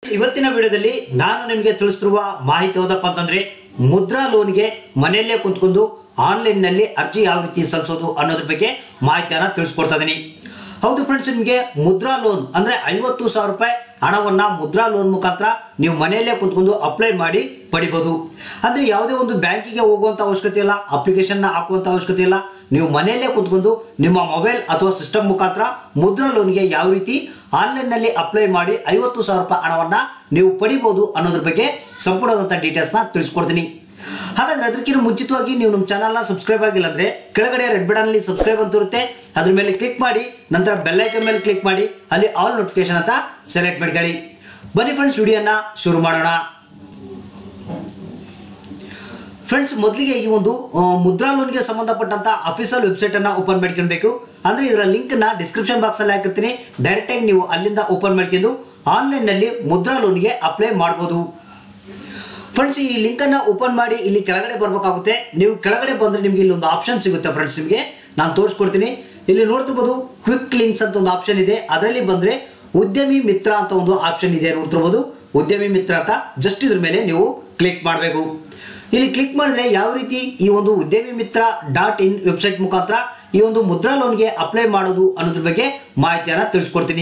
ಇವತ್ತಿನ ವಿಡಿಯೋದಲ್ಲಿ ನಾನು ನಿಮಗೆ ತಿಳಿಸ್ತಿರುವ ಮಾಹಿತಿ ಯಾವುದಪ್ಪ ಅಂತಂದ್ರೆ ಮುದ್ರಾ ಲೋನ್ಗೆ ಮನೆಯಲ್ಲೇ ಕುಂತ್ಕೊಂಡು ಆನ್ಲೈನ್ ನಲ್ಲಿ ಅರ್ಜಿ ಯಾವ ರೀತಿ ಸಲ್ಲಿಸೋದು ಅನ್ನೋದ್ರ ಬಗ್ಗೆ ಮಾಹಿತಿಯನ್ನ ತಿಳಿಸ್ಕೊಡ್ತಾ ಇದೀನಿ ಹೌದು ಫ್ರೆಂಡ್ಸ್ ನಿಮಗೆ ಮುದ್ರಾ ಲೋನ್ ಅಂದ್ರೆ ಐವತ್ತು ಸಾವಿರ ರೂಪಾಯಿ ಹಣವನ್ನ ಮುದ್ರಾ ಲೋನ್ ಮುಖಾಂತರ ನೀವು ಮನೆಯಲ್ಲೇ ಕುಂತ್ಕೊಂಡು ಅಪ್ಲೈ ಮಾಡಿ ಪಡಿಬಹುದು ಅಂದ್ರೆ ಯಾವುದೇ ಒಂದು ಬ್ಯಾಂಕಿಗೆ ಹೋಗುವಂತ ಅವಶ್ಯಕತೆ ಇಲ್ಲ ಅಪ್ಲಿಕೇಶನ್ ಹಾಕುವಂತ ಅವಶ್ಯಕತೆ ಇಲ್ಲ ನೀವು ಮನೆಯಲ್ಲೇ ಕುಂತ್ಕೊಂಡು ನಿಮ್ಮ ಮೊಬೈಲ್ ಅಥವಾ ಸಿಸ್ಟಮ್ ಮುಖಾಂತರ ಮುದ್ರಾ ಲೋನ್ಗೆ ಯಾವ ರೀತಿ ಆನ್ಲೈನ್ ನಲ್ಲಿ ಅಪ್ಲೈ ಮಾಡಿ ಐವತ್ತು ಸಾವಿರ ರೂಪಾಯಿ ಹಣವನ್ನ ನೀವು ಪಡಿಬಹುದು ಅನ್ನೋದ್ರ ಬಗ್ಗೆ ಸಂಪೂರ್ಣವಾದಂಥ ಡೀಟೇಲ್ಸ್ ನ ತಿಳಿಸ್ಕೊಡ್ತೀನಿ ಹಾಗಾದ್ರೆ ಅದಕ್ಕಿಂತ ಮುಂಚಿತವಾಗಿ ನೀವು ನಮ್ಮ ಚಾನಲ್ನ ಸಬ್ಸ್ಕ್ರೈಬ್ ಆಗಿಲ್ಲ ಅಂದ್ರೆ ಕೆಳಗಡೆ ರೆಡ್ ಬಟನ್ ಅಲ್ಲಿ ಸಬ್ಸ್ಕ್ರೈಬ್ ಅಂತ ಇರುತ್ತೆ ಅದ್ರ ಮೇಲೆ ಕ್ಲಿಕ್ ಮಾಡಿ ನಂತರ ಬೆಲ್ ಐಕನ್ ಮೇಲೆ ಕ್ಲಿಕ್ ಮಾಡಿ ಅಲ್ಲಿ ಆಲ್ ನೋಟಿಫಿಕೇಶನ್ ಅಂತ ಸೆಲೆಕ್ಟ್ ಮಾಡ್ಕೊಳ್ಳಿ ಬನ್ನಿ ಫ್ರೆಂಡ್ಸ್ ವಿಡಿಯೋನ ಶುರು ಮಾಡೋಣ ಫ್ರೆಂಡ್ಸ್ ಮೊದಲಿಗೆ ಈ ಒಂದು ಆ, ಮುದ್ರಾ ಲೋನ್ಗೆ ಸಂಬಂಧಪಟ್ಟಂತ ಅಫಿಷಿಯಲ್ ವೆಬ್ಸೈಟ್ ಅನ್ನ ಓಪನ್ ಮಾಡ್ಕೊಳ್ಬೇಕು ಅಂದ್ರೆ ಇದರ ಲಿಂಕ್ ನ ಡಿಸ್ಕ್ರಿಪ್ಷನ್ ಬಾಕ್ಸ್ ಅಲ್ಲಿ ಹಾಕಿರ್ತೀನಿ ಡೈರೆಕ್ಟ್ ಆಗಿ ನೀವು ಅಲ್ಲಿಂದ ಓಪನ್ ಮಾಡ್ಕೊಂಡು ಆನ್ಲೈನ್ ನಲ್ಲಿ ಮುದ್ರಾ ಲೋನ್ಗೆ ಅಪ್ಲೈ ಮಾಡಬಹುದು ಫ್ರೆಂಡ್ಸ್ ಈ ಲಿಂಕ್ ಅನ್ನ ಓಪನ್ ಮಾಡಿ ಇಲ್ಲಿ ಕೆಳಗಡೆ ಬರಬೇಕಾಗುತ್ತೆ ನೀವು ಕೆಳಗಡೆ ಬಂದ್ರೆ ನಿಮ್ಗೆ ಇಲ್ಲಿ ಒಂದು ಆಪ್ಷನ್ ಸಿಗುತ್ತೆ ಫ್ರೆಂಡ್ಸ್ ನಿಮಗೆ ನಾನು ತೋರಿಸ್ಕೊಡ್ತೀನಿ ಇಲ್ಲಿ ನೋಡ್ತಿರ್ಬೋದು ಕ್ವಿಕ್ ಲಿಂಕ್ಸ್ ಅಂತ ಒಂದು ಆಪ್ಷನ್ ಇದೆ ಅದರಲ್ಲಿ ಬಂದ್ರೆ ಉದ್ಯಮಿ ಮಿತ್ರ ಅಂತ ಒಂದು ಆಪ್ಷನ್ ಇದೆ ನೋಡ್ತಿರ್ಬೋದು ಉದ್ಯಮಿ ಮಿತ್ರ ಅಂತ ಜಸ್ಟ್ ಇದ್ರ ಮೇಲೆ ನೀವು ಕ್ಲಿಕ್ ಮಾಡಬೇಕು ಇಲ್ಲಿ ಕ್ಲಿಕ್ ಮಾಡಿದ್ರೆ ಯಾವ ರೀತಿ ಈ ಒಂದು ಉದ್ಯಮಿ ಮಿತ್ರ ಡಾಟ್ ಇನ್ ವೆಬ್ಸೈಟ್ ಮುಖಾಂತರ ಈ ಒಂದು ಮುದ್ರಾ ಲೋನ್ಗೆ ಅಪ್ಲೈ ಮಾಡೋದು ಅನ್ನೋದ್ರ ಬಗ್ಗೆ ಮಾಹಿತಿಯನ್ನ ತಿಳಿಸ್ಕೊಡ್ತೀನಿ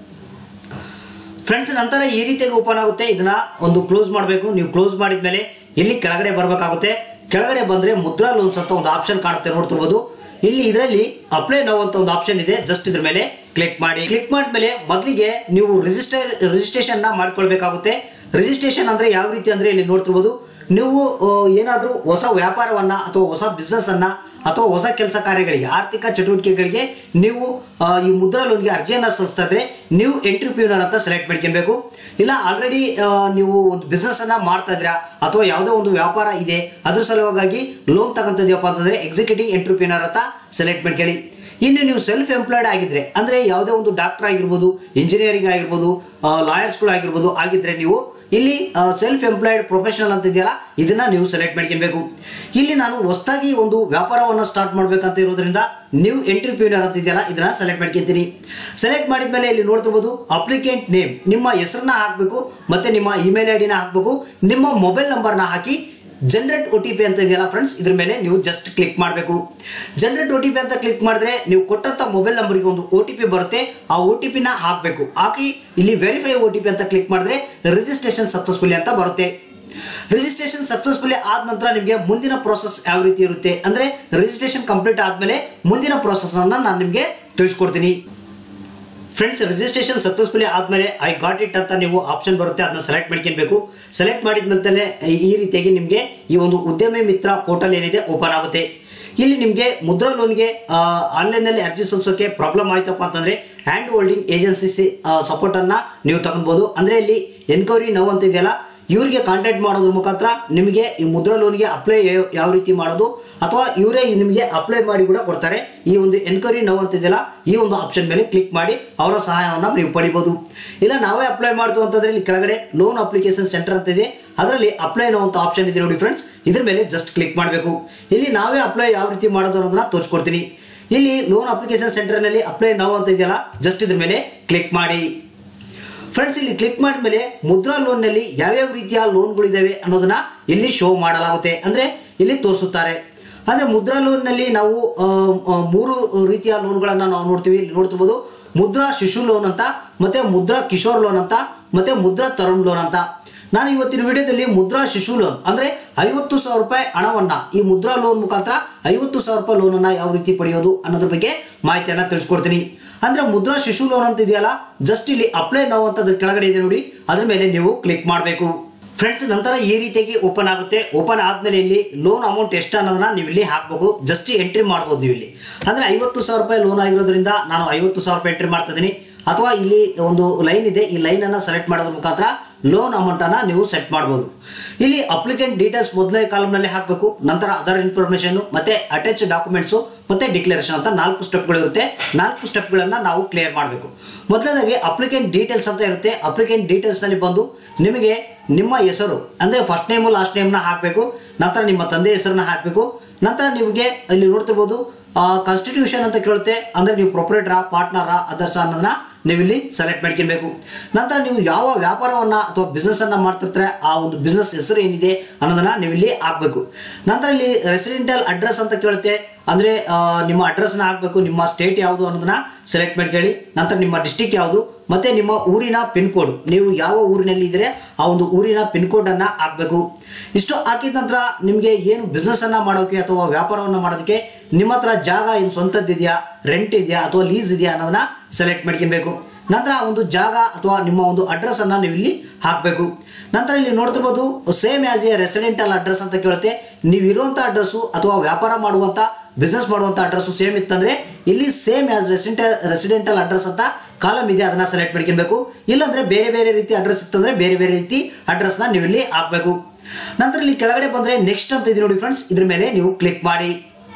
ಫ್ರೆಂಡ್ಸ್ ನಂತರ ಈ ರೀತಿಯಾಗಿ ಓಪನ್ ಆಗುತ್ತೆ ಇದನ್ನ ಒಂದು ಕ್ಲೋಸ್ ಮಾಡಬೇಕು ನೀವು ಕ್ಲೋಸ್ ಮಾಡಿದ್ಮೇಲೆ ಇಲ್ಲಿ ಕೆಳಗಡೆ ಬರಬೇಕಾಗುತ್ತೆ ಕೆಳಗಡೆ ಬಂದ್ರೆ ಮುದ್ರಾ ಲೋನ್ಸ್ ಅಂತ ಒಂದು ಆಪ್ಷನ್ ಕಾಣುತ್ತೆ ನೋಡ್ತಿರ್ಬೋದು ಇಲ್ಲಿ ಇದರಲ್ಲಿ ಅಪ್ಲೈ ನೌ ಅಂತ ಒಂದು ಆಪ್ಷನ್ ಇದೆ ಜಸ್ಟ್ ಇದ್ರ ಮೇಲೆ ಕ್ಲಿಕ್ ಮಾಡಿ ಕ್ಲಿಕ್ ಮಾಡಿದ್ಮೇಲೆ ಮೊದಲಿಗೆ ನೀವು ರಿಜಿಸ್ಟರ್ ರಿಜಿಸ್ಟ್ರೇಷನ್ ನ ಮಾಡ್ಕೊಳ್ಬೇಕಾಗುತ್ತೆ ರಿಜಿಸ್ಟ್ರೇಷನ್ ಅಂದ್ರೆ ಯಾವ ರೀತಿ ಅಂದ್ರೆ ಇಲ್ಲಿ ನೋಡ್ತಿರ್ಬೋದು ನೀವು ಆ, ಏನಾದ್ರೂ ಹೊಸ ವ್ಯಾಪಾರವನ್ನ ಅಥವಾ ಹೊಸ ಬಿಸ್ನೆಸ್ ಅನ್ನ ಅಥವಾ ಹೊಸ ಕೆಲಸ ಕಾರ್ಯಗಳಿಗೆ ಆರ್ಥಿಕ ಚಟುವಟಿಕೆಗಳಿಗೆ ನೀವು ಆ, ಈ ಮುದ್ರಾ ಲೋನ್ಗೆ ಅರ್ಜಿಯನ್ನ ಸಲ್ಲಿಸ್ತಾ ಇದ್ರೆ ನೀವು ಎಂಟ್ರಿಪ್ಯೂನರ್ ಅಂತ ಸೆಲೆಕ್ಟ್ ಮಾಡ್ಕೊಬೇಕು ಇಲ್ಲ ಆಲ್ರೆಡಿ ನೀವು ಒಂದು ಬಿಸ್ನೆಸ್ ಅನ್ನ ಮಾಡ್ತಾ ಇದ್ದೀರಾ ಅಥವಾ ಯಾವುದೋ ಒಂದು ವ್ಯಾಪಾರ ಇದೆ ಅದ್ರ ಸಲುವಾಗಿ ಲೋನ್ ತಗೊಂತಿದ್ಯಪ್ಪ ಅಂತಂದ್ರೆ ಎಕ್ಸಿಕ್ಯೂಟಿವ್ ಎಂಟ್ರಿಪ್ಯೂನರ್ ಅಂತ ಸೆಲೆಕ್ಟ್ ಮಾಡ್ಕೊಳ್ಳಿ ಇನ್ನು ನೀವು ಸೆಲ್ಫ್ ಎಂಪ್ಲಾಯ್ಡ್ ಆಗಿದ್ರೆ ಅಂದ್ರೆ ಯಾವುದೇ ಒಂದು ಡಾಕ್ಟರ್ ಆಗಿರ್ಬೋದು ಇಂಜಿನಿಯರಿಂಗ್ ಆಗಿರ್ಬೋದು ಲಾಯರ್ಸ್ಗಳು ಆಗಿರ್ಬೋದು ಆಗಿದ್ರೆ ನೀವು ಇಲ್ಲಿ ಸೆಲ್ಫ್ ಎಂಪ್ಲಾಯ್ಡ್ ಪ್ರೊಫೆಷನಲ್ ಅಂತ ಇದೆಯಲ್ಲ ಇದನ್ನ ನೀವು ಸೆಲೆಕ್ಟ್ ಮಾಡ್ಕೊಬೇಕು ಇಲ್ಲಿ ನಾನು ಹೊಸದಾಗಿ ಒಂದು ವ್ಯಾಪಾರವನ್ನು ಸ್ಟಾರ್ಟ್ ಮಾಡ್ಬೇಕಂತ ಇರೋದ್ರಿಂದ ನೀವು ಎಂಟ್ರಿಪ್ಯೂನರ್ ಅಂತ ಇದೆಯಲ್ಲ ಇದನ್ನ ಸೆಲೆಕ್ಟ್ ಮಾಡ್ಕೊಂತೀನಿ ಸೆಲೆಕ್ಟ್ ಮಾಡಿದ್ಮೇಲೆ ಇಲ್ಲಿ ನೋಡ್ತಿರ್ಬೋದು ಅಪ್ಲಿಕೆಂಟ್ ನೇಮ್ ನಿಮ್ಮ ಹೆಸರನ್ನ ಹಾಕಬೇಕು ಮತ್ತೆ ನಿಮ್ಮ ಇಮೇಲ್ ಐ ಡಿನ ಹಾಕಬೇಕು ನಿಮ್ಮ ಮೊಬೈಲ್ ನಂಬರ್ನ ಹಾಕಿ ಜನರೇಟ್ ಒ ಟಿ ಪಿ ಅಂತ ಇದೆಯಲ್ಲ ಫ್ರೆಂಡ್ಸ್ ಇದ್ರ ಮೇಲೆ ನೀವು ಜಸ್ಟ್ ಕ್ಲಿಕ್ ಮಾಡಬೇಕು ಜನರೇಟ್ ಒ ಟಿ ಪಿ ಅಂತ ಕ್ಲಿಕ್ ಮಾಡಿದ್ರೆ ನೀವು ಕೊಟ್ಟಂತ ಮೊಬೈಲ್ ನಂಬರ್ಗೆ ಒಂದು ಒ ಟಿ ಪಿ ಬರುತ್ತೆ ಆ ಒ ಟಿ ಪಿನ ಹಾಕಬೇಕು ಹಾಕಿ ಇಲ್ಲಿ ವೆರಿಫೈ ಒ ಟಿ ಪಿ ಅಂತ ಕ್ಲಿಕ್ ಮಾಡಿದ್ರೆ ರಿಜಿಸ್ಟ್ರೇಷನ್ ಸಕ್ಸಸ್ಫುಲಿ ಅಂತ ಬರುತ್ತೆ ರಿಜಿಸ್ಟ್ರೇಷನ್ ಸಕ್ಸಸ್ಫುಲಿ ಆದ ನಂತರ ನಿಮಗೆ ಮುಂದಿನ ಪ್ರೋಸೆಸ್ ಯಾವ ರೀತಿ ಇರುತ್ತೆ ಅಂದ್ರೆ ರಿಜಿಸ್ಟ್ರೇಷನ್ ಕಂಪ್ಲೀಟ್ ಆದ್ಮೇಲೆ ಮುಂದಿನ ಪ್ರೋಸೆಸ್ ಅನ್ನ ನಾನು ನಿಮಗೆ ತಿಳಿಸ್ಕೊಡ್ತೀನಿ ಫ್ರೆಂಡ್ಸ್ ರಿಜಿಸ್ಟ್ರೇಷನ್ ಸಕ್ಸಸ್ಫುಲಿ ಆದಮೇಲೆ ಐ ಗಾಟ್ ಇಟ್ ಅಂತ ನೀವು ಆಪ್ಷನ್ ಬರುತ್ತೆ ಅದನ್ನ ಸೆಲೆಕ್ಟ್ ಮಾಡ್ಕೊಬೇಕು ಸೆಲೆಕ್ಟ್ ಮಾಡಿದ್ಮೇಲೆ ಈ ರೀತಿಯಾಗಿ ನಿಮಗೆ ಈ ಒಂದು ಉದ್ಯಮಿ ಮಿತ್ರ ಪೋರ್ಟಲ್ ಏನಿದೆ ಓಪನ್ ಆಗುತ್ತೆ ಇಲ್ಲಿ ನಿಮಗೆ ಮುದ್ರಾ ಲೋನ್ಗೆ ಆನ್ಲೈನಲ್ಲಿ ಅರ್ಜಿ ಸಲ್ಲಿಸೋಕೆ ಪ್ರಾಬ್ಲಮ್ ಆಯ್ತಪ್ಪ ಅಂತಂದ್ರೆ ಹ್ಯಾಂಡ್ ಹೋಲ್ಡಿಂಗ್ ಏಜೆನ್ಸಿ ಸಪೋರ್ಟ್ ಅನ್ನ ನೀವು ತಗೊಳ್ಬೋದು ಅಂದ್ರೆ ಇಲ್ಲಿ ಎನ್ಕ್ವೈರಿ ನೋ ಅಂತ ಇದೆಯಲ್ಲ ಇವರಿಗೆ ಕಾಂಟ್ಯಾಕ್ಟ್ ಮಾಡೋದ್ರ ಮುಖಾಂತರ ನಿಮಗೆ ಈ ಮುದ್ರಾ ಲೋನ್ಗೆ ಅಪ್ಲೈ ಯಾವ ರೀತಿ ಮಾಡೋದು ಅಥವಾ ಇವರೇ ನಿಮಗೆ ಅಪ್ಲೈ ಮಾಡಿ ಕೂಡ ಕೊಡ್ತಾರೆ ಈ ಒಂದು ಎನ್ಕ್ವೈರಿ ನೋ ಅಂತ ಇದೆಯಲ್ಲ ಈ ಒಂದು ಆಪ್ಷನ್ ಮೇಲೆ ಕ್ಲಿಕ್ ಮಾಡಿ ಅವರ ಸಹಾಯವನ್ನು ನೀವು ಪಡಿಬೋದು ಇಲ್ಲ ನಾವೇ ಅಪ್ಲೈ ಮಾಡ್ತು ಅಂತಂದ್ರೆ ಇಲ್ಲಿ ಕೆಳಗಡೆ ಲೋನ್ ಅಪ್ಲಿಕೇಶನ್ ಸೆಂಟರ್ ಅಂತ ಇದೆ ಅದರಲ್ಲಿ ಅಪ್ಲೈ ನೋ ಅಂತ ಆಪ್ಷನ್ ಇದೆ ನೋಡಿ ಫ್ರೆಂಡ್ಸ್ ಇದ್ರ ಮೇಲೆ ಜಸ್ಟ್ ಕ್ಲಿಕ್ ಮಾಡಬೇಕು ಇಲ್ಲಿ ನಾವೇ ಅಪ್ಲೈ ಯಾವ ರೀತಿ ಮಾಡೋದು ಅನ್ನೋದನ್ನ ತೋರಿಸ್ಕೊಡ್ತೀನಿ ಇಲ್ಲಿ ಲೋನ್ ಅಪ್ಲಿಕೇಶನ್ ಸೆಂಟರ್ನಲ್ಲಿ ಅಪ್ಲೈ ನೋ ಅಂತ ಇದೆಯಲ್ಲ ಜಸ್ಟ್ ಇದ್ರ ಮೇಲೆ ಕ್ಲಿಕ್ ಮಾಡಿ ಫ್ರೆಂಡ್ಸ್ ಇಲ್ಲಿ ಕ್ಲಿಕ್ ಮಾಡಿದ್ಮೇಲೆ ಮುದ್ರಾ ಲೋನ್ನಲ್ಲಿ ಯಾವ್ಯಾವ ರೀತಿಯ ಲೋನ್ಗಳಿದಾವೆ ಅನ್ನೋದನ್ನ ಇಲ್ಲಿ ಶೋ ಮಾಡಲಾಗುತ್ತೆ ಅಂದ್ರೆ ಇಲ್ಲಿ ತೋರಿಸುತ್ತಾರೆ ಅಂದ್ರೆ ಮುದ್ರಾ ಲೋನ್ನಲ್ಲಿ ನಾವು ಆ, ಆ, ಮೂರು ರೀತಿಯ ಲೋನ್ಗಳನ್ನ ನಾವು ನೋಡ್ತೀವಿ ಇಲ್ಲಿ ನೋಡ್ತಿರ್ಬೋದು ಮುದ್ರಾ ಶಿಶು ಲೋನ್ ಅಂತ ಮತ್ತೆ ಮುದ್ರಾ ಕಿಶೋರ್ ಲೋನ್ ಅಂತ ಮತ್ತೆ ಮುದ್ರಾ ತರುಣ್ ಲೋನ್ ಅಂತ ನಾನು ಇವತ್ತಿನ ವಿಡಿಯೋದಲ್ಲಿ ಮುದ್ರಾ ಶಿಶು ಲೋನ್ ಅಂದ್ರೆ ಐವತ್ತು ಸಾವಿರ ರೂಪಾಯಿ ಹಣವನ್ನ ಈ ಮುದ್ರಾ ಲೋನ್ ಮುಖಾಂತರ ಐವತ್ತು ಸಾವಿರ ರೂಪಾಯಿ ಲೋನ್ ಅನ್ನ ಯಾವ ರೀತಿ ಪಡೆಯೋದು ಅನ್ನೋದ್ರ ಬಗ್ಗೆ ಮಾಹಿತಿಯನ್ನ ತಿಳಿಸ್ಕೊಡ್ತೀನಿ ಅಂದ್ರೆ ಮುದ್ರಾ ಶಿಶು ಲೋನ್ ಅಂತ ಇದೆಯಲ್ಲ ಜಸ್ಟ್ ಇಲ್ಲಿ ಅಪ್ಲೈ ನೌ ಅಂತ ಅದ್ರ ಕೆಳಗಡೆ ಇದೆ ನೋಡಿ ಅದ್ರ ಮೇಲೆ ನೀವು ಕ್ಲಿಕ್ ಮಾಡಬೇಕು ಫ್ರೆಂಡ್ಸ್ ನಂತರ ಈ ರೀತಿಯಾಗಿ ಓಪನ್ ಆಗುತ್ತೆ ಓಪನ್ ಆದ್ಮೇಲೆ ಇಲ್ಲಿ ಲೋನ್ ಅಮೌಂಟ್ ಎಷ್ಟು ಅನ್ನೋದನ್ನ ನೀವು ಇಲ್ಲಿ ಹಾಕ್ಬೇಕು ಜಸ್ಟ್ ಎಂಟ್ರಿ ಮಾಡ್ಬೋದು ನೀವು ಇಲ್ಲಿ ಅಂದ್ರೆ ಐವತ್ತು ಸಾವಿರ ರೂಪಾಯಿ ಲೋನ್ ಆಗಿರೋದ್ರಿಂದ ನಾನು ಐವತ್ತು ಸಾವಿರ ರೂಪಾಯಿ ಎಂಟ್ರಿ ಮಾಡ್ತಾ ಇದೀನಿ ಅಥವಾ ಇಲ್ಲಿ ಒಂದು ಲೈನ್ ಇದೆ ಈ ಲೈನ್ ಅನ್ನ ಸೆಲೆಕ್ಟ್ ಮಾಡೋದ್ರ ಮುಖಾಂತರ ಲೋನ್ ಅಮೌಂಟ್ ಅನ್ನ ನೀವು ಸೆಟ್ ಮಾಡಬಹುದು ಇಲ್ಲಿ ಅಪ್ಲಿಕೆಂಟ್ ಡೀಟೇಲ್ಸ್ ಮೊದಲೇ ಕಾಲಮ್ ನಲ್ಲಿ ಹಾಕಬೇಕು ನಂತರ ಅದರ್ ಇನ್ಫಾರ್ಮೇಶನ್ ಮತ್ತೆ ಅಟ್ಯಾಚ್ ಡಾಕ್ಯುಮೆಂಟ್ಸ್ ಮತ್ತೆ ಡಿಕ್ಲರೇಷನ್ ಅಂತ ನಾಲ್ಕು ಸ್ಟೆಪ್ಗಳು ಇರುತ್ತೆ ನಾಲ್ಕು ಸ್ಟೆಪ್ಗಳನ್ನ ನಾವು ಕ್ಲಿಯರ್ ಮಾಡಬೇಕು ಮೊದಲನೇದಾಗಿ ಅಪ್ಲಿಕೆಂಟ್ ಡೀಟೇಲ್ಸ್ ಅಂತ ಇರುತ್ತೆ ಅಪ್ಲಿಕೆಂಟ್ ಡೀಟೇಲ್ಸ್ ನಲ್ಲಿ ಬಂದು ನಿಮಗೆ ನಿಮ್ಮ ಹೆಸರು ಅಂದ್ರೆ ಫಸ್ಟ್ ನೇಮು ಲಾಸ್ಟ್ ನೇಮ್ನ ಹಾಕಬೇಕು ನಂತರ ನಿಮ್ಮ ತಂದೆ ಹೆಸರನ್ನ ಹಾಕಬೇಕು ನಂತರ ನಿಮಗೆ ಇಲ್ಲಿ ನೋಡ್ತಿರ್ಬೋದು ಕಾನ್ಸ್ಟಿಟ್ಯೂಷನ್ ಅಂತ ಕೇಳುತ್ತೆ ಅಂದ್ರೆ ನೀವು ಪ್ರೊಪರೇಟರ ಪಾರ್ಟ್ನರ ಅದರ್ಸ ಅನ್ನೋದನ್ನ ನೀವಿಲ್ಲಿ ಸೆಲೆಕ್ಟ್ ಮಾಡ್ಕೊಬೇಕು ನಂತರ ನೀವು ಯಾವ ವ್ಯಾಪಾರವನ್ನ ಅಥವಾ ಬಿಸ್ನೆಸ್ ಅನ್ನ ಮಾಡ್ತಿರ್ತಾರೆ ಆ ಒಂದು ಬಿಸ್ನೆಸ್ ಹೆಸರು ಏನಿದೆ ಅನ್ನೋದನ್ನ ನೀವಿಲ್ಲಿ ಹಾಕ್ಬೇಕು ನಂತರ ಇಲ್ಲಿ ರೆಸಿಡೆಂಟಲ್ ಅಡ್ರೆಸ್ ಅಂತ ಕೇಳುತ್ತೆ ಅಂದ್ರೆ ಆ, ನಿಮ್ಮ ಅಡ್ರೆಸ್ನ ಹಾಕಬೇಕು ನಿಮ್ಮ ಸ್ಟೇಟ್ ಯಾವುದು ಅನ್ನೋದನ್ನ ಸೆಲೆಕ್ಟ್ ಮಾಡ್ಕೊಳ್ಳಿ ನಂತರ ನಿಮ್ಮ ಡಿಸ್ಟಿಕ್ ಯಾವುದು ಮತ್ತೆ ನಿಮ್ಮ ಊರಿನ ಪಿನ್ ಕೋಡ್ ನೀವು ಯಾವ ಊರಿನಲ್ಲಿ ಇದ್ರೆ ಆ ಒಂದು ಊರಿನ ಪಿನ್ ಕೋಡ್ ಅನ್ನ ಹಾಕಬೇಕು ಇಷ್ಟು ಹಾಕಿದ ನಂತರ ನಿಮಗೆ ಏನು ಬಿಸ್ನೆಸ್ ಅನ್ನ ಮಾಡೋಕೆ ಅಥವಾ ವ್ಯಾಪಾರವನ್ನ ಮಾಡೋದಕ್ಕೆ ನಿಮ್ಮ ಹತ್ರ ಜಾಗ ಏನು ಸ್ವಂತದ್ದಿದೆಯಾ ರೆಂಟ್ ಇದೆಯಾ ಅಥವಾ ಲೀಸ್ ಇದೆಯಾ ಅನ್ನೋದನ್ನ ಸೆಲೆಕ್ಟ್ ಮಾಡ್ಕೊಬೇಕು ನಂತರ ಆ ಒಂದು ಜಾಗ ಅಥವಾ ನಿಮ್ಮ ಒಂದು ಅಡ್ರೆಸ್ ಅನ್ನ ನೀವು ಇಲ್ಲಿ ಹಾಕಬೇಕು ನಂತರ ಇಲ್ಲಿ ನೋಡ್ತಿರ್ಬೋದು same as a residential address ಅಂತ ಕೇಳುತ್ತೆ ನೀವು ಇರುವಂತ ಅಡ್ರೆಸ್ಸು ಅಥವಾ ವ್ಯಾಪಾರ ಮಾಡುವಂತ ಬಿಸ್ನೆಸ್ ಮಾಡುವಂತ ಅಡ್ರೆಸ್ಸು ಸೇಮ್ ಇತ್ತಂದ್ರೆ ಇಲ್ಲಿ same as residential residential address ಅಂತ ಕಾಲಮ್ ಇದೆ ಅದನ್ನ ಸೆಲೆಕ್ಟ್ ಮಾಡ್ಕೊಬೇಕು ಇಲ್ಲಾಂದ್ರೆ ಬೇರೆ ಬೇರೆ ರೀತಿ ಅಡ್ರೆಸ್ ಇತ್ತಂದ್ರೆ ಬೇರೆ ಬೇರೆ ರೀತಿ ಅಡ್ರೆಸ್ನ ನೀವು ಇಲ್ಲಿ ಹಾಕಬೇಕು ನಂತರ ಇಲ್ಲಿ ಕೆಳಗಡೆ ಬಂದ್ರೆ ನೆಕ್ಸ್ಟ್ ಅಂತ ಇದೆ ನೋಡಿ ಫ್ರೆಂಡ್ಸ್ ಇದ್ರ ಮೇಲೆ ನೀವು ಕ್ಲಿಕ್ ಮಾಡಿ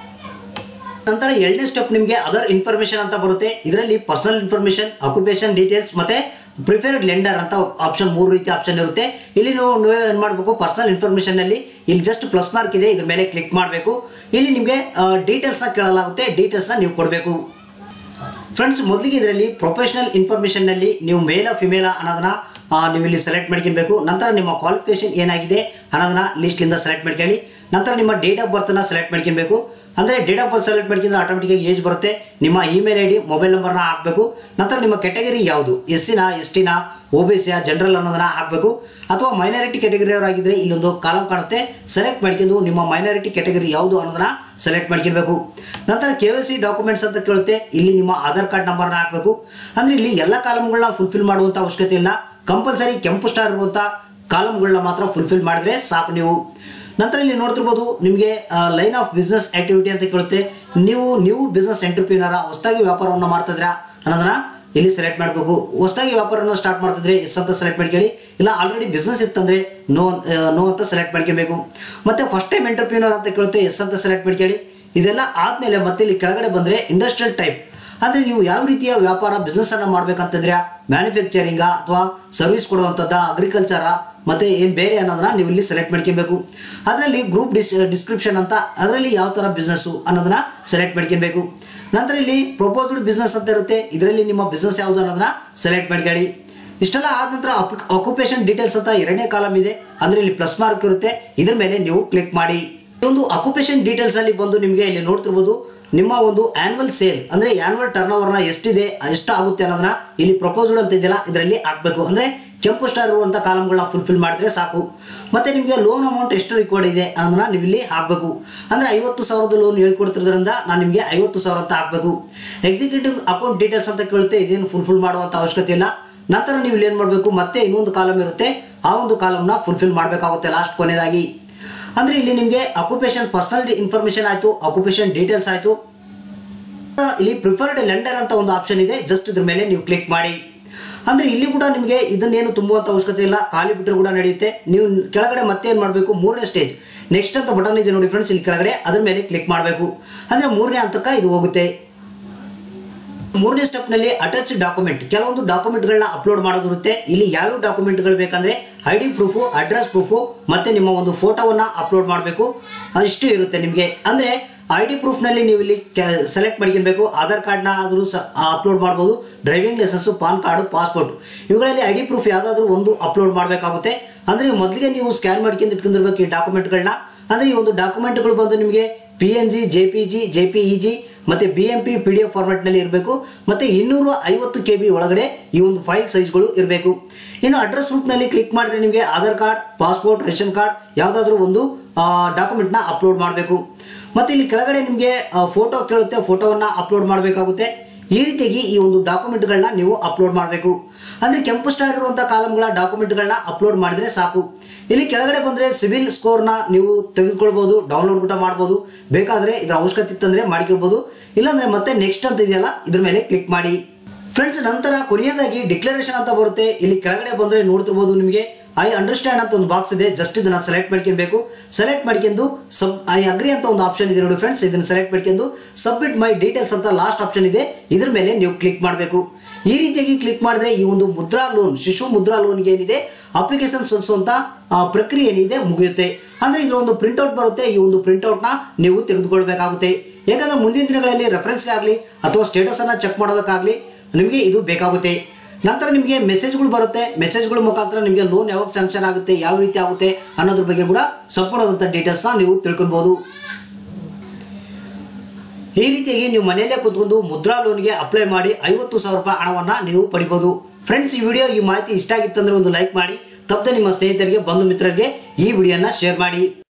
ನಂತರ ಎರಡನೇ ಸ್ಟೆಪ್ ನಿಮಗೆ ಅದರ್ ಇನ್ಫಾರ್ಮೇಶನ್ ಅಂತ ಬರುತ್ತೆ ಇದರಲ್ಲಿ ಪರ್ಸನಲ್ ಇನ್ಫಾರ್ಮೇಶನ್ ಅಕ್ಯುಪೇಷನ್ ಡೀಟೇಲ್ಸ್ ಮತ್ತೆ ಪ್ರಿಫರ್ಡ್ ಲೆಂಡರ್ ಅಂತ ಆಪ್ಷನ್ ಮೂರು ರೀತಿ ಆಪ್ಷನ್ ಇರುತ್ತೆ ಇಲ್ಲಿ ನೀವು ನೀವು ಏನು ಮಾಡಬೇಕು ಪರ್ಸನಲ್ ಇನ್ಫಾರ್ಮೇಶನ್ ನಲ್ಲಿ ಇಲ್ಲಿ ಜಸ್ಟ್ ಪ್ಲಸ್ ಮಾರ್ಕ್ ಇದೆ ಇದ್ರ ಮೇಲೆ ಕ್ಲಿಕ್ ಮಾಡಬೇಕು ಇಲ್ಲಿ ನಿಮಗೆ ಡೀಟೇಲ್ಸ್ ನ ಕೇಳಲಾಗುತ್ತೆ ಡೀಟೇಲ್ಸ್ ನ ನೀವು ಕೊಡಬೇಕು ಫ್ರೆಂಡ್ಸ್ ಮೊದಲಿಗೆ ಇದರಲ್ಲಿ ಪ್ರೊಫೆಷನಲ್ ಇನ್ಫಾರ್ಮೇಷನ್ ನಲ್ಲಿ ನೀವು ಮೇಲ ಫಿಮೇಲ ಅನ್ನೋದನ್ನ ಆ, ನೀವು ಇಲ್ಲಿ ಸೆಲೆಕ್ಟ್ ಮಾಡ್ಕೊಬೇಕು ನಂತರ ನಿಮ್ಮ ಕ್ವಾಲಿಫಿಕೇಶನ್ ಏನಾಗಿದೆ ಅನ್ನೋದನ್ನ ಲಿಸ್ಟ್ಲಿಂದ ಸೆಲೆಕ್ಟ್ ಮಾಡ್ಕೊಳ್ಳಿ ನಂತರ ನಿಮ್ಮ ಡೇಟ್ ಆಫ್ ಬರ್ತ್ನ ಸೆಲೆಕ್ಟ್ ಮಾಡ್ಕೊಬೇಕು ಅಂದರೆ ಡೇಟ್ ಆಫ್ ಬರ್ತ್ ಸೆಲೆಕ್ಟ್ ಮಾಡ್ಕೊಂಡ್ರೆ ಆಟೋಮೆಟಿಕ್ ಏಜ್ ಬರುತ್ತೆ ನಿಮ್ಮ ಇಮೇಲ್ ಐ ಡಿ ಮೊಬೈಲ್ ನಂಬರ್ನ ಹಾಕಬೇಕು ನಂತರ ನಿಮ್ಮ ಕೆಟಗರಿ ಯಾವುದು ಎಸ್ ಸಿನ ಎಸ್ ಟಿನ ಒ ಬಿ ಸಿಯ ಜನರಲ್ ಅನ್ನೋದನ್ನ ಹಾಕಬೇಕು ಅಥವಾ ಮೈನಾರಿಟಿ ಕೆಟಗರಿ ಅವರಾಗಿದ್ದರೆ ಇಲ್ಲೊಂದು ಕಾಲಮ್ ಕಾಣುತ್ತೆ ಸೆಲೆಕ್ಟ್ ಮಾಡ್ಕೊಂಡು ನಿಮ್ಮ ಮೈನಾರಿಟಿ ಕೆಟಗರಿ ಯಾವುದು ಅನ್ನೋದನ್ನ ಸೆಲೆಕ್ಟ್ ಮಾಡ್ಕೊಬೇಕು ನಂತರ ಕೆ ವೈ ಸಿ ಡಾಕ್ಯುಮೆಂಟ್ಸ್ ಅಂತ ಕೇಳುತ್ತೆ ಇಲ್ಲಿ ನಿಮ್ಮ ಆಧಾರ್ ಕಾರ್ಡ್ ನಂಬರ್ನ ಹಾಕಬೇಕು ಅಂದ್ರೆ ಇಲ್ಲಿ ಎಲ್ಲ ಕಾಲಮ್ಗಳನ್ನ ಫುಲ್ಫಿಲ್ ಮಾಡುವಂತ ಅವಶ್ಯಕತೆ ಇಲ್ಲ ಕಂಪಲ್ಸರಿ ಕೆಂಪು ಸ್ಟಾರ್ ಇರುವಂತ ಕಾಲಮ್ಗಳನ್ನ ಮಾತ್ರ ಫುಲ್ಫಿಲ್ ಮಾಡಿದ್ರೆ ಸಾಕು ನೀವು ನಂತರ ಇಲ್ಲಿ ನೋಡ್ತಿರ್ಬೋದು ನಿಮಗೆ ಲೈನ್ ಆಫ್ ಬಿಸ್ನೆಸ್ ಆಕ್ಟಿವಿಟಿ ಅಂತ ಕೇಳುತ್ತೆ ನೀವು ನೀವು ಬಿಸ್ನೆಸ್ ಎಂಟರ್ಪ್ರಿನರ ಹೊಸದಾಗಿ ವ್ಯಾಪಾರವನ್ನು ಮಾಡ್ತಿದ್ರಾ ಅನ್ನೋದನ್ನ ಇಲ್ಲಿ ಸೆಲೆಕ್ಟ್ ಮಾಡಬೇಕು ಹೊಸದಾಗಿ ವ್ಯಾಪಾರವನ್ನು ಸ್ಟಾರ್ಟ್ ಮಾಡ್ತಿದ್ರೆ ಎಸ್ ಅಂತ ಸೆಲೆಕ್ಟ್ ಮಾಡ್ಕೊಳ್ಳಿ ಇಲ್ಲ ಆಲ್ರೆಡಿ ಬಿಸ್ನೆಸ್ ಇತ್ತಂದ್ರೆ ನೋ ನೋ ಅಂತ ಸೆಲೆಕ್ಟ್ ಮಾಡ್ಕೊಬೇಕು ಮತ್ತೆ ಫಸ್ಟ್ ಟೈಮ್ ಎಂಟರ್ಪ್ರಿನರ್ ಅಂತ ಕೇಳುತ್ತೆ ಎಸ್ ಅಂತ ಸೆಲೆಕ್ಟ್ ಮಾಡ್ಕೊಳ್ಳಿ ಇದೆಲ್ಲ ಆದ್ಮೇಲೆ ಮತ್ತೆ ಇಲ್ಲಿ ಕೆಳಗಡೆ ಬಂದ್ರೆ ಇಂಡಸ್ಟ್ರಿಯಲ್ ಟೈಪ್ ಅಂದ್ರೆ ನೀವು ಯಾವ ರೀತಿಯ ವ್ಯಾಪಾರ ಬಿಸ್ನೆಸ್ ಅನ್ನ ಮಾಡ್ಬೇಕಂತಿದ್ರೆ ಮ್ಯಾನುಫ್ಯಾಕ್ಚರಿಂಗ ಅಥವಾ ಸರ್ವಿಸ್ ಕೊಡುವಂಥದ್ದ ಅಗ್ರಿಕಲ್ಚರ ಮತ್ತೆ ಏನ್ ಬೇರೆ ಅನ್ನೋದನ್ನ ನೀವು ಇಲ್ಲಿ ಸೆಲೆಕ್ಟ್ ಮಾಡ್ಕೊಬೇಕು ಅದರಲ್ಲಿ ಗ್ರೂಪ್ ಡಿಸ್ ಡಿಸ್ಕ್ರಿಪ್ಷನ್ ಅಂತ ಅದರಲ್ಲಿ ಯಾವ ತರ ಬಿಸ್ನೆಸ್ ಅನ್ನೋದನ್ನ ಸೆಲೆಕ್ಟ್ ಮಾಡ್ಕೊಬೇಕು ನಂತರ ಇಲ್ಲಿ ಪ್ರಪೋಸ್ಡ್ ಬಿಸ್ನೆಸ್ ಅಂತ ಇರುತ್ತೆ ಇದರಲ್ಲಿ ನಿಮ್ಮ ಬಿಸ್ನೆಸ್ ಯಾವುದು ಅನ್ನೋದನ್ನ ಸೆಲೆಕ್ಟ್ ಮಾಡ್ಕೊಳ್ಳಿ ಇಷ್ಟೆಲ್ಲ ಆದ ನಂತರ ಅಕ್ಯುಪೇಷನ್ ಡೀಟೇಲ್ಸ್ ಅಂತ ಎರಡನೇ ಕಾಲಮ್ ಇದೆ ಅಂದ್ರೆ ಇಲ್ಲಿ ಪ್ಲಸ್ ಮಾರ್ಕ್ ಇರುತ್ತೆ ಇದ್ರ ಮೇಲೆ ನೀವು ಕ್ಲಿಕ್ ಮಾಡಿ ಈ ಒಂದು ಅಕ್ಯುಪೇಷನ್ ಡೀಟೇಲ್ಸ್ ಅಲ್ಲಿ ಬಂದು ನಿಮಗೆ ಇಲ್ಲಿ ನೋಡ್ತಿರ್ಬೋದು ನಿಮ್ಮ ಒಂದು ಆನ್ಯುವಲ್ ಸೇಲ್ ಅಂದ್ರೆ ಆನ್ಯುವಲ್ ಟರ್ನ್ ಓವರ್ನ ಎಷ್ಟಿದೆ ಎಷ್ಟು ಆಗುತ್ತೆ ಅನ್ನೋದನ್ನ ಇಲ್ಲಿ ಪ್ರಪೋಸ್ಡ್ ಅಂತ ಇದೆಯಲ್ಲ ಇದರಲ್ಲಿ ಹಾಕ್ಬೇಕು ಅಂದ್ರೆ ಕೆಂಪು ಸ್ಟಾರ್ ಇರುವಂತ ಕಾಲಮ್ಗಳನ್ನ ಫುಲ್ಫಿಲ್ ಮಾಡಿದ್ರೆ ಸಾಕು ಮತ್ತೆ ನಿಮಗೆ ಲೋನ್ ಅಮೌಂಟ್ ಎಷ್ಟು ರಿಕಾರ್ಡ್ ಇದೆ ಅನ್ನೋದನ್ನ ನೀವು ಇಲ್ಲಿ ಹಾಕಬೇಕು ಅಂದ್ರೆ ಐವತ್ತು ಸಾವಿರದ ಲೋನ್ ಹೇಳ್ಕೊಡ್ತಿರೋದ್ರಿಂದ ನಾನು ನಿಮಗೆ ಐವತ್ತು ಸಾವಿರ ಅಂತ ಹಾಕಬೇಕು ಎಕ್ಸಿಕ್ಯೂಟಿವ್ ಅಕೌಂಟ್ ಡೀಟೇಲ್ಸ್ ಅಂತ ಕೇಳುತ್ತೆ ಇದೇನು ಫುಲ್ಫಿಲ್ ಮಾಡುವಂತ ಅವಶ್ಯಕತೆ ಇಲ್ಲ ನಂತರ ನೀವು ಇಲ್ಲಿ ಏನು ಮಾಡಬೇಕು ಮತ್ತೆ ಇನ್ನೊಂದು ಕಾಲಮ್ ಇರುತ್ತೆ ಆ ಒಂದು ಕಾಲಮ್ನ ಫುಲ್ಫಿಲ್ ಮಾಡಬೇಕಾಗುತ್ತೆ ಲಾಸ್ಟ್ ಕೊನೆಯದಾಗಿ ಅಂದ್ರೆ ಇಲ್ಲಿ ನಿಮಗೆ ಅಕ್ಯುಪೇಷನ್ ಪರ್ಸನಲ್ ಇನ್ಫಾರ್ಮೇಶನ್ ಆಯ್ತು ಅಕ್ಯುಪೇಷನ್ ಡೀಟೇಲ್ಸ್ ಆಯ್ತು ಇಲ್ಲಿ ಪ್ರಿಫರ್ಡ್ ಲೆಂಡರ್ ಅಂತ ಒಂದು ಆಪ್ಷನ್ ಇದೆ ಜಸ್ಟ್ ಇದ್ರ ಮೇಲೆ ನೀವು ಕ್ಲಿಕ್ ಮಾಡಿ ಅಂದ್ರೆ ಇಲ್ಲಿ ಕೂಡ ನಿಮಗೆ ಇದನ್ನೇನು ತುಂಬುವಂತ ಅವಶ್ಯಕತೆ ಇಲ್ಲ ಖಾಲಿ ಬಿಟ್ಟರೆ ಕೂಡ ನಡೆಯುತ್ತೆ ನೀವು ಕೆಳಗಡೆ ಮತ್ತೆ ಏನ್ ಮಾಡಬೇಕು ಮೂರನೇ ಸ್ಟೇಜ್ ನೆಕ್ಸ್ಟ್ ಅಂತ ಬಟನ್ ಇದೆ ನೋಡಿ ಫ್ರೆಂಡ್ಸ್ ಇಲ್ಲಿ ಕೆಳಗಡೆ ಅದ್ರ ಮೇಲೆ ಕ್ಲಿಕ್ ಮಾಡಬೇಕು ಅಂದ್ರೆ ಮೂರನೇ ಹಂತಕ್ಕೆ ಇದು ಹೋಗುತ್ತೆ ಮೂರನೇ ಸ್ಟೆಪ್ ನಲ್ಲಿ ಅಟ್ಯಾಚ್ ಡಾಕ್ಯುಮೆಂಟ್ ಕೆಲವೊಂದು ಡಾಕ್ಯುಮೆಂಟ್ಗಳನ್ನ ಅಪ್ಲೋಡ್ ಮಾಡೋದಿರುತ್ತೆ ಇಲ್ಲಿ ಯಾವ್ಯಾವ ಡಾಕ್ಯುಮೆಂಟ್ಗಳು ಬೇಕಂದ್ರೆ I D proof address proof ಮತ್ತೆ ನಿಮ್ಮ ಒಂದು ಫೋಟೋವನ್ನ ಅಪ್ಲೋಡ್ ಮಾಡಬೇಕು ಇಷ್ಟು ಇರುತ್ತೆ ನಿಮಗೆ ಅಂದ್ರೆ ಐ ಡಿ ಪ್ರೂಫ್ನಲ್ಲಿ ನೀವು ಇಲ್ಲಿ ಸೆಲೆಕ್ಟ್ ಮಾಡ್ಕೊಬೇಕು ಆಧಾರ್ ಕಾರ್ಡ್ನ ಆದರೂ ಅಪ್ಲೋಡ್ ಮಾಡ್ಬೋದು driving licence PAN card passport ಇವುಗಳಲ್ಲಿ ಐ ಡಿ ಪ್ರೂಫ್ ಯಾವುದಾದ್ರೂ ಒಂದು ಅಪ್ಲೋಡ್ ಮಾಡಬೇಕಾಗುತ್ತೆ ಅಂದ್ರೆ ಮೊದಲಿಗೆ ನೀವು ಸ್ಕ್ಯಾನ್ ಮಾಡ್ಕೊಂಡು ಇಟ್ಕೊಂಡಿರ್ಬೇಕು ಈ ಡಾಕ್ಯುಮೆಂಟ್ಗಳನ್ನ ಅಂದ್ರೆ ಈ ಒಂದು ಡಾಕ್ಯುಮೆಂಟ್ಗಳು ಬಂದು ನಿಮಗೆ P N G J P G J P E G ಮತ್ತೆ B M P P D F ಫಾರ್ಮೆಟ್ನಲ್ಲಿ ಇರಬೇಕು ಮತ್ತೆ ಇನ್ನೂರ ಐವತ್ತು ಕೆ ಬಿ ಒಳಗಡೆ ಈ ಒಂದು ಫೈಲ್ ಸೈಜ್ಗಳು ಇರಬೇಕು ಇನ್ನು ಅಡ್ರೆಸ್ ಪ್ರೂಫ್ನಲ್ಲಿ ಕ್ಲಿಕ್ ಮಾಡಿದ್ರೆ ನಿಮಗೆ Aadhaar card passport ration card ಯಾವುದಾದ್ರೂ ಒಂದು ಡಾಕ್ಯುಮೆಂಟ್ನ ಅಪ್ಲೋಡ್ ಮಾಡಬೇಕು ಮತ್ತೆ ಇಲ್ಲಿ ಕೆಳಗಡೆ ನಿಮಗೆ ಫೋಟೋ ಕೇಳುತ್ತೆ ಫೋಟೋವನ್ನ ಅಪ್ಲೋಡ್ ಮಾಡಬೇಕಾಗುತ್ತೆ ಈ ರೀತಿಯಾಗಿ ಈ ಒಂದು ಡಾಕ್ಯುಮೆಂಟ್ಗಳನ್ನ ನೀವು ಅಪ್ಲೋಡ್ ಮಾಡಬೇಕು ಅಂದ್ರೆ ಕೆಂಪು ಸ್ಟಾರ್ ಇರುವಂತಹ ಕಾಲಮ್ಗಳ ಡಾಕ್ಯುಮೆಂಟ್ಗಳನ್ನ ಅಪ್ಲೋಡ್ ಮಾಡಿದ್ರೆ ಸಾಕು ಇಲ್ಲಿ ಕೆಳಗಡೆ ಬಂದ್ರೆ ಸಿವಿಲ್ ಸ್ಕೋರ್ನ ನೀವು ತೆಗೆದುಕೊಳ್ಬಹುದು ಡೌನ್ಲೋಡ್ ಕೂಡ ಮಾಡ್ಬೋದು ಬೇಕಾದ್ರೆ ಇದರ ಅವಶ್ಯಕತೆ ಇತ್ತಂದ್ರೆ ಮಾಡಿಕೊಳ್ಬಹುದು ಇಲ್ಲಾಂದ್ರೆ ಮತ್ತೆ ನೆಕ್ಸ್ಟ್ ಅಂತ ಇದೆಯಲ್ಲ ಇದ್ರ ಮೇಲೆ ಕ್ಲಿಕ್ ಮಾಡಿ ಫ್ರೆಂಡ್ಸ್ ನಂತರ ಕೊನೆಯದಾಗಿ ಡಿಕ್ಲರೇಷನ್ ಅಂತ ಬರುತ್ತೆ ಇಲ್ಲಿ ಕೆಳಗಡೆ ಬಂದ್ರೆ ನೋಡ್ತಿರ್ಬೋದು ನಿಮಗೆ ಐ ಅಂಡರ್ಸ್ಟ್ಯಾಂಡ್ ಅಂತ ಒಂದು ಬಾಕ್ಸ್ ಇದೆ ಜಸ್ಟ್ ಇದನ್ನ ಸೆಲೆಕ್ಟ್ ಮಾಡ್ಕೊಬೇಕು ಸೆಲೆಕ್ಟ್ ಮಾಡ್ಕೊಂಡು ಸಬ್ ಐ ಅಗ್ರಿ ಅಂತ ಒಂದು ಆಪ್ಷನ್ ಇದೆ ನೋಡಿ ಫ್ರೆಂಡ್ಸ್ ಇದನ್ನ ಸೆಲೆಕ್ಟ್ ಮಾಡ್ಕೊಂಡು ಸಬ್ಮಿಟ್ ಮೈ ಡೀಟೇಲ್ಸ್ ಅಂತ ಲಾಸ್ಟ್ ಆಪ್ಷನ್ ಇದೆ ಇದ್ರ ಮೇಲೆ ನೀವು ಕ್ಲಿಕ್ ಮಾಡಬೇಕು ಈ ರೀತಿಯಾಗಿ ಕ್ಲಿಕ್ ಮಾಡಿದ್ರೆ ಈ ಒಂದು ಮುದ್ರಾ ಲೋನ್ ಶಿಶು ಮುದ್ರಾ ಲೋನ್ಗೆ ಏನಿದೆ ಅಪ್ಲಿಕೇಶನ್ ಸಲ್ಲಿಸುವಂತ ಆ, ಪ್ರಕ್ರಿಯೆ ಏನಿದೆ ಮುಗಿಯುತ್ತೆ ಅಂದ್ರೆ ಇದ್ರ ಒಂದು ಪ್ರಿಂಟ್ಔಟ್ ಬರುತ್ತೆ ಈ ಒಂದು ಪ್ರಿಂಟ್ಔಟ್ ನ ನೀವು ತೆಗೆದುಕೊಳ್ಬೇಕಾಗುತ್ತೆ ಯಾಕಂದ್ರೆ ಮುಂದಿನ ದಿನಗಳಲ್ಲಿ ರೆಫರೆನ್ಸ್ಗೆ ಆಗಲಿ ಅಥವಾ ಸ್ಟೇಟಸ್ ಅನ್ನ ಚೆಕ್ ಮಾಡೋದಕ್ಕಾಗಲಿ ನಿಮಗೆ ಇದು ಬೇಕಾಗುತ್ತೆ ನಂತರ ನಿಮಗೆ ಮೆಸೇಜ್ಗಳು ಬರುತ್ತೆ ಮೆಸೇಜ್ಗಳ ಮುಖಾಂತರ ನಿಮಗೆ ಲೋನ್ ಯಾವಾಗ ಸ್ಯಾಂಕ್ಷನ್ ಆಗುತ್ತೆ ಯಾವ ರೀತಿ ಆಗುತ್ತೆ ಅನ್ನೋದ್ರ ಬಗ್ಗೆ ಕೂಡ ಸಂಪೂರ್ಣವಾದಂಥ ಡೀಟೇಲ್ಸ್ನ ನೀವು ತಿಳ್ಕೊಬಹುದು ಈ ರೀತಿಯಾಗಿ ನೀವು ಮನೆಯಲ್ಲೇ ಕೂತ್ಕೊಂಡು ಮುದ್ರಾ ಲೋನ್ಗೆ ಅಪ್ಲೈ ಮಾಡಿ ಐವತ್ತು ಸಾವಿರ ರೂಪಾಯಿ ಹಣವನ್ನು ನೀವು ಪಡಿಬೋದು ಫ್ರೆಂಡ್ಸ್ ಈ ವಿಡಿಯೋ ಈ ಮಾಹಿತಿ ಇಷ್ಟ ಆಗಿತ್ತಂದ್ರೆ ಒಂದು ಲೈಕ್ ಮಾಡಿ ತಪ್ಪದೆ ನಿಮ್ಮ ಸ್ನೇಹಿತರಿಗೆ ಬಂಧು ಮಿತ್ರರಿಗೆ ಈ ವಿಡಿಯೋನ ಶೇರ್ ಮಾಡಿ